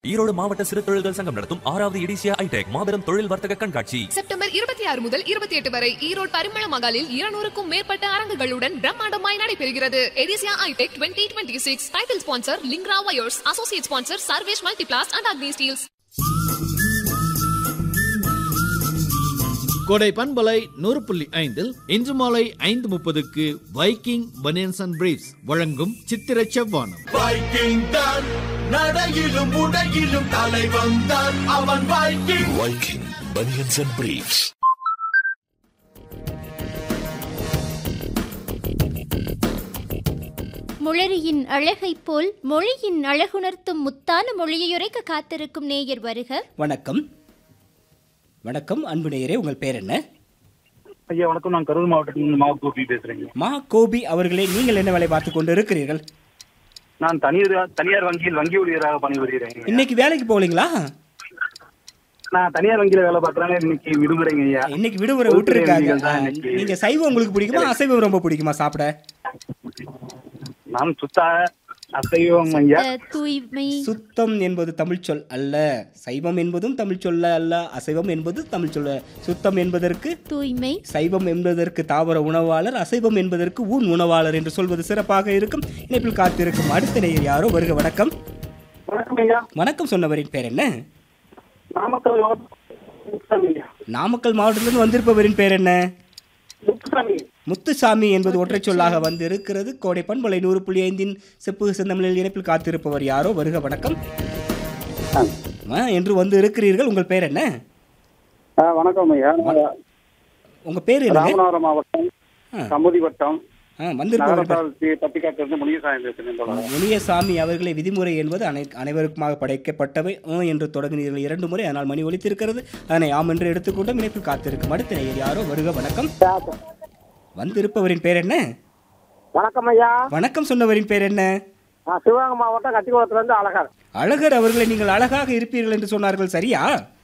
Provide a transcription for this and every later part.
ஈரோடு மாவட்ட சிறு தொழில்கள் சங்கம் நடத்தும் ஆறாவது எடிசியா ஐடெக் மாபெரும் தொழில் வர்த்தக கண்காட்சி செப்டம்பர் இருபத்தி ஆறு முதல் இருபத்தி எட்டு வரை ஈரோடு பரிமள மகாலில் இருநூறுக்கும் மேற்பட்ட அரங்குகளுடன் பிரம்மாண்டமாய் நடைபெறுகிறது எடிசியா itech twenty twenty six title sponsor லிங்க்ரா wires associate sponsor Sarvesh multiplast and Agni steels கோடை பண்பலை நூறு புள்ளி ஐந்தில் இன்று மாலை ஐந்து முப்பதுக்கு வைக்கிங் பனியன்ஸ் அண்ட் பிரீஃப்ஸ் வழங்கும் சித்திர செவ்வானம் வைக்கிங் தான் நடையிலும் உடையிலும் தலைவன் தான் அவன் Viking Viking Bunions and Briefs. முளரியின் அழகைப் போல் மொழியின் அழகுணர்த்தும் முத்தான மொழியுரைக்க காத்திருக்கும் நேயர் வருக வணக்கம் வணக்கம் அன்பு நேயரே உங்கள் பேர் என்ன ஐயா வணக்கம் நான் கரூர் மாவட்டத்தில் மா கோபி பேசுறேங்க மா கோபி அவர்களே நீங்கள் என்ன வேலை பார்த்து கொண்டு இருக்கிறீர்கள் நான் தனியார் தனியார் வங்கியில் வங்கி ஊழியராக பணிபுரிகிறேன் இன்னைக்கு வேலைக்கு போகலீங்களா நான் தனியார் வங்கியில வேலை பார்க்கறேன் இன்னைக்கு விடுமுறைங்க ஐயா இன்னைக்கு விடுமுறை பொறுப்பு விட்டுருக்காங்க நேரங்கள் தான் இன்னைக்கு. நீங்க சைவம் உங்களுக்கு பிடிக்குமா அசைவம் ரொம்ப பிடிக்குமா சாப்பிட நான் சுத்தா அசைவம் ஐயா அஹ், தூய்மை சுத்தம் என்பது தமிழ் சொல் அல்ல சைவம் என்பதும் தமிழ் சொல்ல அல்ல அசைவம் என்பது தமிழ் சொல்ல சுத்தம் என்பதற்கு தூய்மை சைவம் என்பதற்கு தாவர உணவாளர் அசைவம் என்பதற்கு ஊன் உணவாளர் என்று சொல்வது சிறப்பாக இருக்கும் இணைப்பில் காத்திருக்கும் அடுத்த நேயர் யாரோ வருக வணக்கம் வணக்கம் ஐயா வணக்கம் சொன்னவரின் பேர் என்ன நாமக்கல் மாவட்டம் முத்துசாமி ஐயா. நாமக்கல் மாவட்டத்திலிருந்து வந்திருப்பவரின் பேர் என்ன முத்துசாமி முத்துசாமி என்பது ஒற்றைச் சொல்லாக வந்து இருக்கிறது கோடை பண்பலை நூறு புள்ளி ஐந்தின் செப்பு செந்தமிழில் இணைப்பில் காத்திருப்பவர் யாரோ வருக வணக்கம் ஆ, என்று வந்து இருக்கிறீர்கள் உங்கள் பேர் என்ன ஆ, வணக்கம் ஐயா உங்க பேர் என்ன ராமநாதபுரம் மாவட்டம் கமுதி வட்டம் வந்திருப்பவர் பேர். நகரத்தாழ்த்தி பட்டிக்காட்டிலிருந்து முனியசாமி பேசுறேன் தோழர். முனியசாமி அவர்களை விதிமுறை என்பது அனை அனைவருக்குமாக படைக்கப்பட்டவை ஆ என்று தொடங்கினீர்கள் இரண்டு முறை ஆனால் மணி ஒலித்திருக்கிறது அதனை ஆம் என்று எடுத்துக்கொண்டும் இணைப்பில் காத்திருக்கும் அடுத்த நேயர் யாரோ வருக வணக்கம் வந்திருப்பவரின் பேர் என்ன வணக்கம் ஐயா வணக்கம் சொன்னவரின் பேர் என்ன நான் சிவகங்கை மாவட்டம் கட்டிக்குளத்துல இருந்து அழகர் அழகர் அவர்களை நீங்கள் அழகாக இருப்பீர்கள் என்று சொன்னார்கள் சரியா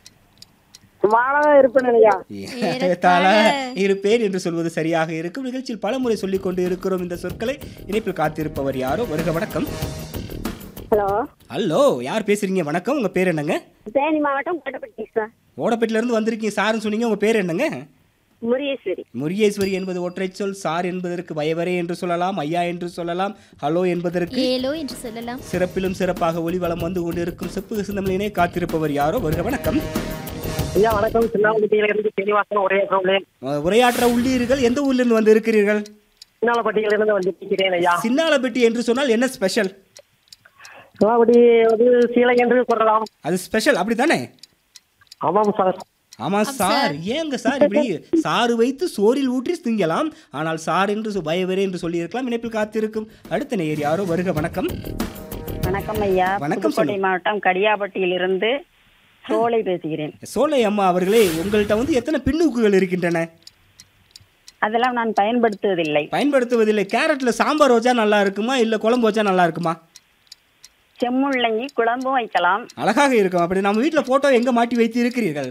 சுமாராக இருப்பேன் ஐயா ஏறத்தாழ இருப்பேன் என்று சொல்வது சரியாக இருக்கும் நிகழ்ச்சியில் பலமுறை சொல்லிக் கொண்டு இருக்கிறோம் இந்த சொற்களை இணைப்பில் காத்திருப்பவர் யாரோ வருக வணக்கம் ஹலோ ஹலோ யார் பேசுறீங்க வணக்கம் உங்க பேர் என்னங்க தேனி மாவட்டம் கோட்டப்பட்டி சார் ஓடப்பேட்டில இருந்து வந்திருக்கீங்க சார்னு சொன்னீங்க உங்க பேர் என்னங்க முரியேஸ்வரி முரியேஸ்வரி என்பது ஒற்றைச் சொல் சார் என்பதற்கு வயவரே என்று சொல்லலாம் ஐயா என்று சொல்லலாம் ஹலோ என்பதற்கு ஏலோ என்று சொல்லலாம் சிறப்பிலும் சிறப்பாக ஒளிவளம் வந்து கொண்டிருக்கும் செப்பு சிந்தமிழினை காத்திருப்பவர் யாரோ வருக வணக்கம் ஐயா வணக்கம் சின்னாலப்பட்டியில இருந்து சீனிவாசன் ஒரே சொல்லேன் அஹ், உரையாற்ற உள்ளீர்கள் எந்த ஊர்ல இருந்து வந்து இருக்கிறீர்கள் சின்னாலப்பட்டியில இருந்து வந்து பேசுகிறேன் ஐயா சின்னாலப்பட்டி என்று சொன்னால் என்ன ஸ்பெஷல் சின்னாலப்பட்டி வந்து சீலை என்று சொல்லலாம் அது ஸ்பெஷல் அப்படித்தானே ஆமாம் சார் ஆமா சார் ஏங்க சார் இப்படி சாறு வைத்து சோறில் ஊற்றி திங்கலாம் ஆனால் சார் என்று சொ- பயவரே என்று சொல்லியிருக்கலாம் இணைப்பில் காத்திருக்கும் அடுத்த நேயர் யாரோ வருக வணக்கம் வணக்கம் ஐயா வணக்கம் புதுக்கோட்டை சொல்லுங்க. மாவட்டம் கடியாப்பட்டியிலிருந்து சோலை பேசுகிறேன் சோலை அம்மா அவர்களே உங்கள்கிட்ட வந்து எத்தனை பின்னூக்குகள் இருக்கின்றன அதெல்லாம் நான் பயன்படுத்துவதில்லை பயன்படுத்துவதில்லை கேரட்ல சாம்பார் வச்சா நல்லா இருக்குமா இல்ல குழம்பு வச்சா நல்லா இருக்குமா செம்முள்ளங்கி குழம்பும் வைக்கலாம் அழகாக இருக்கும் அப்படி நம்ம வீட்ல போட்டோ எங்க மாட்டி வைத்து இருக்கிறீர்கள்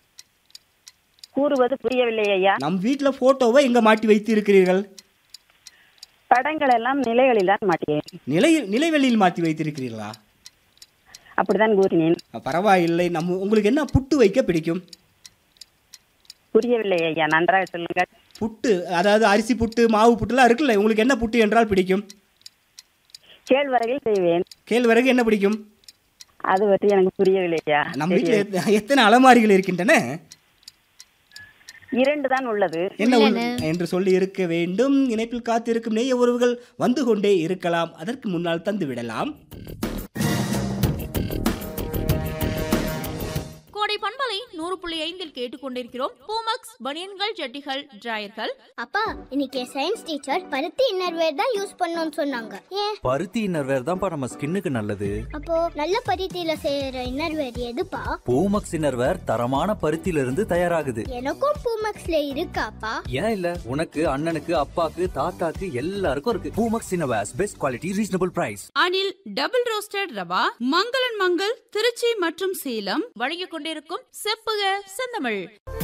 கூறுவது புரியவில்லை ஐயா நம் வீட்ல போட்டோவை எங்க மாட்டி வைத்து இருக்கிறீர்கள் படங்கள் எல்லாம் நிலைகளில் தான் மாட்டியேன் நிலையில் நிலைவெளியில் மாட்டி வைத்திருக்கிறீர்களா அப்படிதான் கூறினேன் பரவாயில்லை நம்ம உங்களுக்கு என்ன புட்டு வைக்க பிடிக்கும் புரியவில்லை ஐயா நன்றாக சொல்லுங்கள் புட்டு அதாவது அரிசி புட்டு மாவு புட்டுலாம் இருக்குல்ல உங்களுக்கு என்ன புட்டு என்றால் பிடிக்கும் கேழ்வரகில் செய்வேன் கேழ்வரகு என்ன பிடிக்கும் அது பற்றி எனக்கு புரியவில்லை ஐயா நம்ம வீட்டில் எத்த- எத்தனை அலமாரிகள் இருக்கின்றன இரண்டு தான் உள்ளது என்ன உள்- என்று சொல்லி இருக்க வேண்டும் இணைப்பில் காத்திருக்கும் நெய்ய உறவுகள் வந்து கொண்டே இருக்கலாம் அதற்கு முன்னால் தந்து விடலாம் கோடை பண்பலை நூறு புள்ளி ஐந்தில் கேட்டுக்கொண்டிருக்கிறோம் பூமக்ஸ் பனியன்கள் ஜட்டிகள் டிராயர்கள் அப்பா இன்னைக்கு சயின்ஸ் டீச்சர் பருத்தி இன்னர்வேர் தான் யூஸ் பண்ணணும்னு சொன்னாங்க ஏன் பருத்தி இன்னர்வேர் தான்ப்பா நம்ம ஸ்கின்னுக்கு நல்லது அப்போ நல்ல பருத்தியில செய்யற இன்னர்வேர் எதுப்பா பூமக்ஸ் இன்னர்வேர் தரமான பருத்தியில இருந்து தயாராகுது எனக்கும் பூமக்ஸ்ல இருக்காப்பா ஏன் இல்ல உனக்கு அண்ணனுக்கு அப்பாக்கு தாத்தாக்கு எல்லாருக்கும் இருக்கு Poomex innerwears best quality reasonable price Anil double roasted rava Mangalan Mangal Trichy மற்றும் சேலம் வழங்கிக் கொண்டிருக்கும் செப்புக செந்தமிழ்